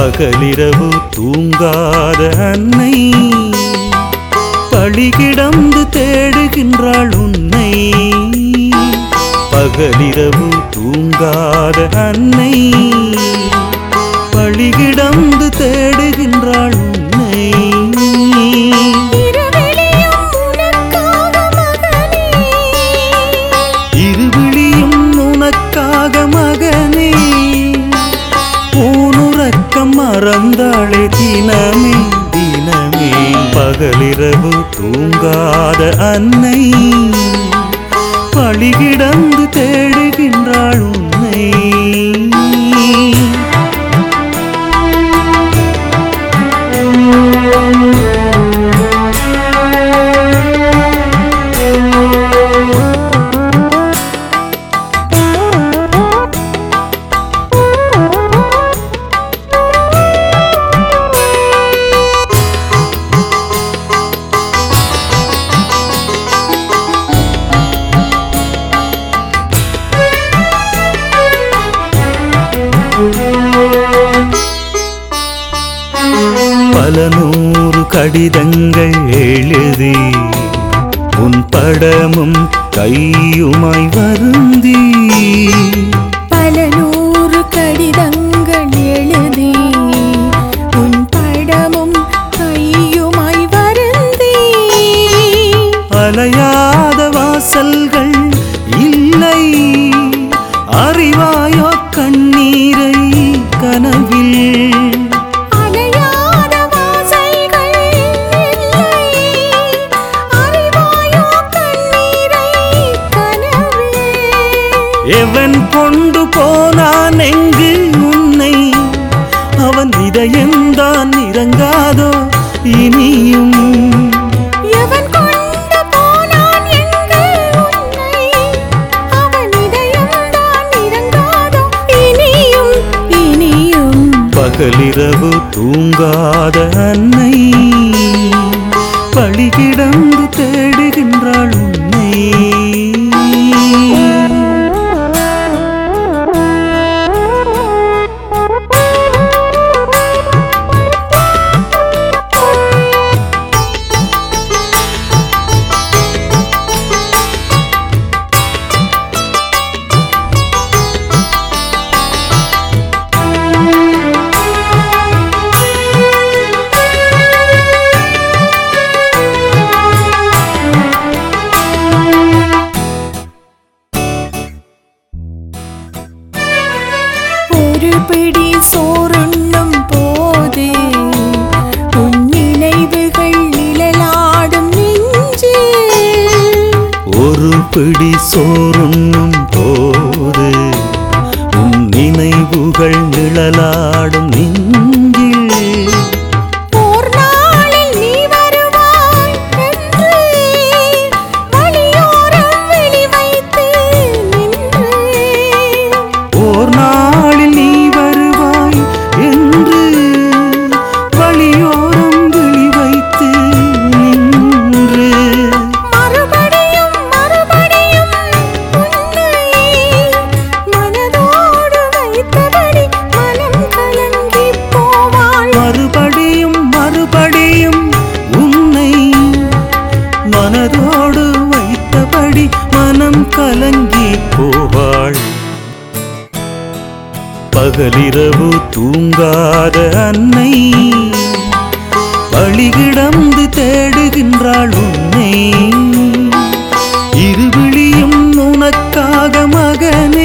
பகலிரவு தூங்காத அன்னை பழிகிடந்து தேடுகின்றாள் உன்னை பகலிரவு தூங்காத அன்னை பழிகிடந்து தேடுகின்றாள் உன்னை இருவிழியும் உனக்காக மகனே இருவிழியும் உனக்காக மகனே ஊனுறக்கம் மறந்தாளே தினமே தினமே பகலிரவு தூங்காத அன்னை பழிகிடந்து தேடுகின்றாள் உன்னை பல நூறு கடிதங்கள் எழுதி உன் படமும் கையுமாய் வருந்தி பல நூறு கடிதங்கள் எழுதி உன் படமும் கையுமாய் வருந்தி அலையாத வாசல்கள் இல்லை அறிவாயோ கண்ணீரை கனவில் அலையாத வாசல்கள் இல்லை அறிவாயோ கண்ணீரை கனவே எவன் கொண்டு போனான் எங்கு உன்னை அவன் இதயம்தான் இறங்காதோ இனியும் எவன் கொண்டு போனான் எங்கு உன்னை அவன் இதயம்தான் இறங்காதோ இனியும் இனியும் பகலிரவு தூங்காத அன்னை பழிகிடந்து தேடுகின்றாள் உன்னை ஒரு பிடி சோறுண்ணும் போது உன் நினைவுகள் நிழலாடும் நெஞ்சு ஒரு பிடி சோறுண்ணும் போது உன் நினைவுகள் நிழலாடும் நெஞ்சில் ஓர் நாளில் நீ வருவாய் என்று வழியோரம் வெளி வைத்து நின்று ஓர் நாளில் நீ வருவாய் என்று வழியோரம் விழி வைத்து நின்று மறுபடியும் மறுபடியும் உன்னை மனதோடு வைத்தபடி மனம் கலங்கி போவாள் மறுபடியும் மறுபடியும் உன்னை மனதோடு வைத்தபடி மனம் கலங்கி போவாள் பகலிரவு தூங்காத அன்னை பழிகிடந்து தேடுகின்றாள் உன்னை இருவிழியும் உனக்காக மகனே